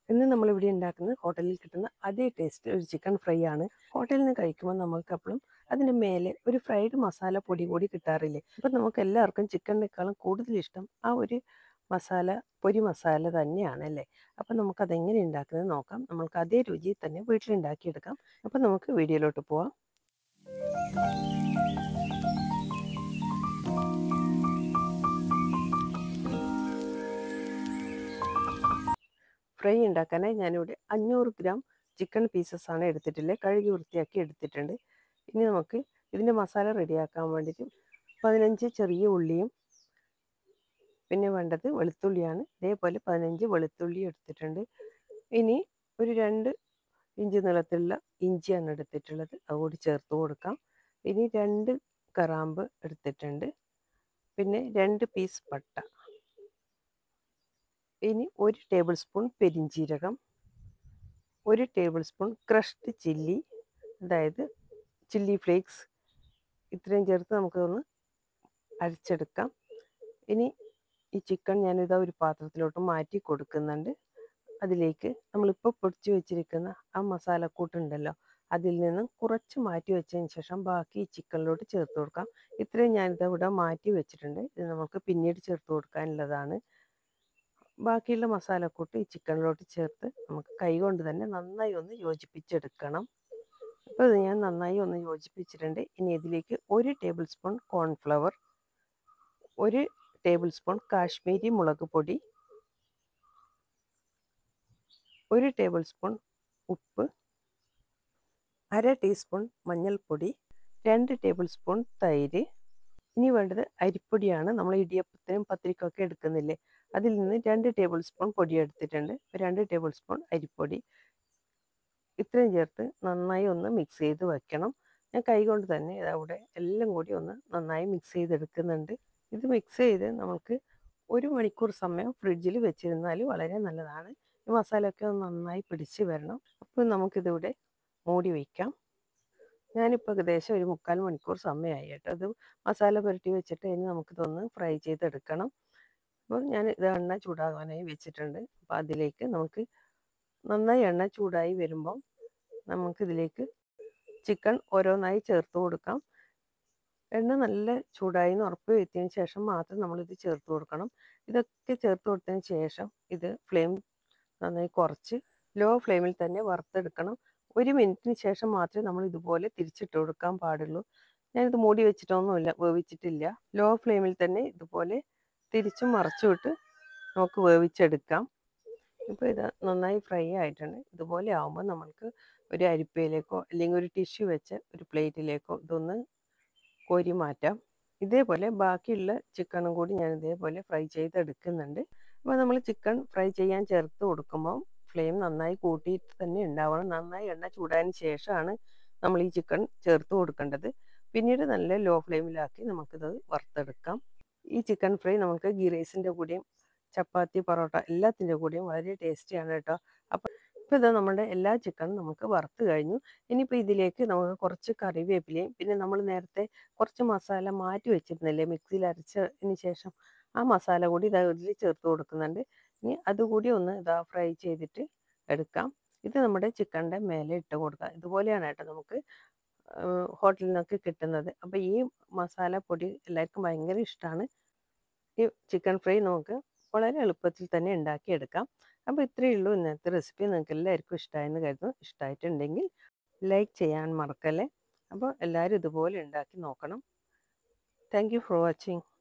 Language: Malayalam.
ഇന്ന് നമ്മളിവിടെ ഉണ്ടാക്കുന്നത് ഹോട്ടലിൽ കിട്ടുന്ന അതേ ടേസ്റ്റ് ഒരു ചിക്കൻ ഫ്രൈ ആണ് ഹോട്ടലിൽ നിന്ന് കഴിക്കുമ്പോൾ നമുക്ക് എപ്പോഴും അതിൻ്റെ മേലെ ഒരു ഫ്രൈഡ് മസാല പൊടി കൂടി കിട്ടാറില്ലേ അപ്പം നമുക്ക് എല്ലാവർക്കും ചിക്കനേക്കാളും കൂടുതൽ ഇഷ്ടം ആ ഒരു മസാല പൊരി മസാല തന്നെയാണ് അല്ലേ അപ്പം നമുക്കതെങ്ങനെ ഉണ്ടാക്കുന്നത് നോക്കാം നമുക്ക് അതേ രുചി തന്നെ വീട്ടിലുണ്ടാക്കിയെടുക്കാം അപ്പം നമുക്ക് വീഡിയോയിലോട്ട് പോവാം ഫ്രൈ ഉണ്ടാക്കാനായി ഞാനിവിടെ അഞ്ഞൂറ് ഗ്രാം ചിക്കൻ പീസസ് ആണ് എടുത്തിട്ടുള്ളത് കഴുകി വൃത്തിയാക്കി എടുത്തിട്ടുണ്ട് ഇനി നമുക്ക് ഇതിൻ്റെ മസാല റെഡിയാക്കാൻ വേണ്ടിയിട്ട് പതിനഞ്ച് ചെറിയ ഉള്ളിയും പിന്നെ വേണ്ടത് വെളുത്തുള്ളിയാണ് ഇതേപോലെ പതിനഞ്ച് വെളുത്തുള്ളി എടുത്തിട്ടുണ്ട് ഇനി ഒരു രണ്ട് ഇഞ്ച് നീളത്തിലുള്ള ഇഞ്ചിയാണ് എടുത്തിട്ടുള്ളത് അതുകൂടി ചേർത്ത് കൊടുക്കാം ഇനി രണ്ട് കറാമ്പ് എടുത്തിട്ടുണ്ട് പിന്നെ രണ്ട് പീസ് പട്ട ഇനി ഒരു ടേബിൾ സ്പൂൺ പെരിഞ്ചീരകം ഒരു ടേബിൾ സ്പൂൺ ക്രഷ്ഡ് ചില്ലി അതായത് ചില്ലി ഫ്ലേക്സ് ഇത്രയും ചേർത്ത് നമുക്കൊന്ന് അരച്ചെടുക്കാം ഇനി ഈ ചിക്കൻ ഞാനിതാ ഒരു പാത്രത്തിലോട്ട് മാറ്റി കൊടുക്കുന്നുണ്ട് അതിലേക്ക് നമ്മളിപ്പോൾ പൊടിച്ചു വെച്ചിരിക്കുന്ന ആ മസാലക്കൂട്ടുണ്ടല്ലോ അതിൽ നിന്നും കുറച്ച് മാറ്റി വെച്ചതിന് ശേഷം ബാക്കി ഈ ചിക്കനിലോട്ട് ചേർത്ത് കൊടുക്കാം ഇത്രയും ഞാനിതാ ഇവിടെ മാറ്റി വെച്ചിട്ടുണ്ട് ഇത് നമുക്ക് പിന്നീട് ചേർത്ത് കൊടുക്കാനുള്ളതാണ് ബാക്കിയുള്ള മസാലക്കൂട്ട് ഈ ചിക്കനിലോട്ട് ചേർത്ത് നമുക്ക് കൈകൊണ്ട് തന്നെ നന്നായി ഒന്ന് യോജിപ്പിച്ചെടുക്കണം അപ്പോൾ ഇത് ഞാൻ നന്നായി ഒന്ന് യോജിപ്പിച്ചിട്ടുണ്ട് ഇനി ഇതിലേക്ക് ഒരു ടേബിൾ സ്പൂൺ കോൺഫ്ലവർ ഒരു ടേബിൾ സ്പൂൺ കാശ്മീരി മുളക് പൊടി ഒരു ടേബിൾ സ്പൂൺ ഉപ്പ് അര ടീസ്പൂൺ മഞ്ഞൾപ്പൊടി രണ്ട് ടേബിൾ സ്പൂൺ തൈര് ഇനി വേണ്ടത് അരിപ്പൊടിയാണ് നമ്മൾ ഇടിയപ്പത്തിനും പത്തിരിക്കൊക്കെ എടുക്കുന്നില്ലേ അതിൽ നിന്ന് രണ്ട് ടേബിൾ സ്പൂൺ പൊടി എടുത്തിട്ടുണ്ട് രണ്ട് ടേബിൾ സ്പൂൺ അരിപ്പൊടി ഇത്രയും ചേർത്ത് നന്നായി ഒന്ന് മിക്സ് ചെയ്ത് വെക്കണം ഞാൻ കൈകൊണ്ട് തന്നെ അവിടെ എല്ലാം കൂടി ഒന്ന് നന്നായി മിക്സ് ചെയ്തെടുക്കുന്നുണ്ട് ഇത് മിക്സ് ചെയ്ത് നമുക്ക് ഒരു മണിക്കൂർ സമയം ഫ്രിഡ്ജിൽ വെച്ചിരുന്നാൽ വളരെ നല്ലതാണ് ഈ മസാലയൊക്കെ ഒന്ന് നന്നായി പിടിച്ച് വരണം അപ്പോൾ നമുക്കിതിവിടെ മൂടി വയ്ക്കാം ഞാനിപ്പോൾ ഏകദേശം ഒരു മുക്കാൽ മണിക്കൂർ സമയമായി കേട്ടോ അത് മസാല പുരട്ടി വെച്ചിട്ട് ഇനി നമുക്കിതൊന്ന് ഫ്രൈ ചെയ്തെടുക്കണം അപ്പോൾ ഞാൻ ഇത് എണ്ണ ചൂടാകാനായി വെച്ചിട്ടുണ്ട് അപ്പോൾ അതിലേക്ക് നമുക്ക് നന്നായി എണ്ണ ചൂടായി വരുമ്പം നമുക്കിതിലേക്ക് ചിക്കൻ ഓരോന്നായി ചേർത്ത് കൊടുക്കാം എണ്ണ നല്ല ചൂടായി എന്ന് ഉറപ്പ് വരുത്തിയതിന് ശേഷം മാത്രം നമ്മളിത് ചേർത്ത് കൊടുക്കണം ഇതൊക്കെ ചേർത്ത് കൊടുത്തതിന് ശേഷം ഇത് ഫ്ലെയിം നന്നായി കുറച്ച് ലോ ഫ്ലെയിമിൽ തന്നെ വറുത്തെടുക്കണം ഒരു മിനിറ്റിന് ശേഷം മാത്രമേ നമ്മൾ ഇതുപോലെ തിരിച്ചിട്ട് കൊടുക്കാൻ പാടുള്ളൂ ഞാനിത് മൂടി വെച്ചിട്ടൊന്നുമില്ല വേവിച്ചിട്ടില്ല ലോ ഫ്ലെയിമിൽ തന്നെ ഇതുപോലെ തിരിച്ചും മറച്ചുവിട്ട് നമുക്ക് വേവിച്ചെടുക്കാം ഇപ്പോൾ ഇത് നന്നായി ഫ്രൈ ആയിട്ടുണ്ട് ഇതുപോലെ ആകുമ്പോൾ നമ്മൾക്ക് ഒരു അരിപ്പയിലേക്കോ അല്ലെങ്കിൽ ഒരു ടിഷ്യൂ വെച്ച് ഒരു പ്ലേറ്റിലേക്കോ ഇതൊന്ന് കോരി മാറ്റാം ഇതേപോലെ ബാക്കിയുള്ള ചിക്കനും കൂടി ഞാൻ ഇതേപോലെ ഫ്രൈ ചെയ്തെടുക്കുന്നുണ്ട് അപ്പോൾ നമ്മൾ ചിക്കൻ ഫ്രൈ ചെയ്യാൻ ചേർത്ത് കൊടുക്കുമ്പോൾ ഫ്ലെയിം നന്നായി കൂട്ടിയിട്ട് തന്നെ ഉണ്ടാവണം നന്നായി എണ്ണ ചൂടായതിന് ശേഷമാണ് നമ്മൾ ഈ ചിക്കൻ ചേർത്ത് കൊടുക്കേണ്ടത് പിന്നീട് നല്ല ലോ ഫ്ലെയിമിലാക്കി നമുക്കിത് വറുത്തെടുക്കാം ഈ ചിക്കൻ ഫ്രൈ നമുക്ക് ഗീ റൈസിൻ്റെ കൂടെയും ചപ്പാത്തി പൊറോട്ട എല്ലാത്തിൻ്റെ കൂടെയും വളരെ ടേസ്റ്റിയാണ് കേട്ടോ അപ്പോൾ ഇപ്പോൾ ഇത് നമ്മുടെ എല്ലാ ചിക്കനും നമുക്ക് വറുത്ത് കഴിഞ്ഞു ഇനിയിപ്പോൾ ഇതിലേക്ക് നമുക്ക് കുറച്ച് കറിവേപ്പിലയും പിന്നെ നമ്മൾ നേരത്തെ കുറച്ച് മസാല മാറ്റി വെച്ചിരുന്നില്ലേ മിക്സിയിൽ അരച്ചതിന് ശേഷം ആ മസാല കൂടി ഇതാ ഇതിൽ ചേർത്ത് കൊടുക്കുന്നുണ്ട് ഇനി അതുകൂടി ഒന്ന് ഇതാ ഫ്രൈ ചെയ്തിട്ട് എടുക്കാം ഇത് നമ്മുടെ ചിക്കൻ്റെ മേലെ ഇട്ട് കൊടുക്കാം ഇതുപോലെയാണ് കേട്ടോ നമുക്ക് ഹോട്ടലിൽ നിന്നൊക്കെ കിട്ടുന്നത് അപ്പോൾ ഈ മസാല പൊടി എല്ലാവർക്കും ഭയങ്കര ഇഷ്ടമാണ് ഈ ചിക്കൻ ഫ്രൈ നമുക്ക് വളരെ എളുപ്പത്തിൽ തന്നെ ഉണ്ടാക്കിയെടുക്കാം അപ്പോൾ ഇത്രയേ ഉള്ളൂ ഇന്നത്തെ റെസിപ്പി നിങ്ങൾക്ക് എല്ലാവർക്കും ഇഷ്ടമായെന്ന് കരുതുന്നു ഇഷ്ടമായിട്ടുണ്ടെങ്കിൽ ലൈക്ക് ചെയ്യാൻ മറക്കല്ലേ അപ്പോൾ എല്ലാവരും ഇതുപോലെ ഉണ്ടാക്കി നോക്കണം താങ്ക് യു ഫോർ വാച്ചിങ്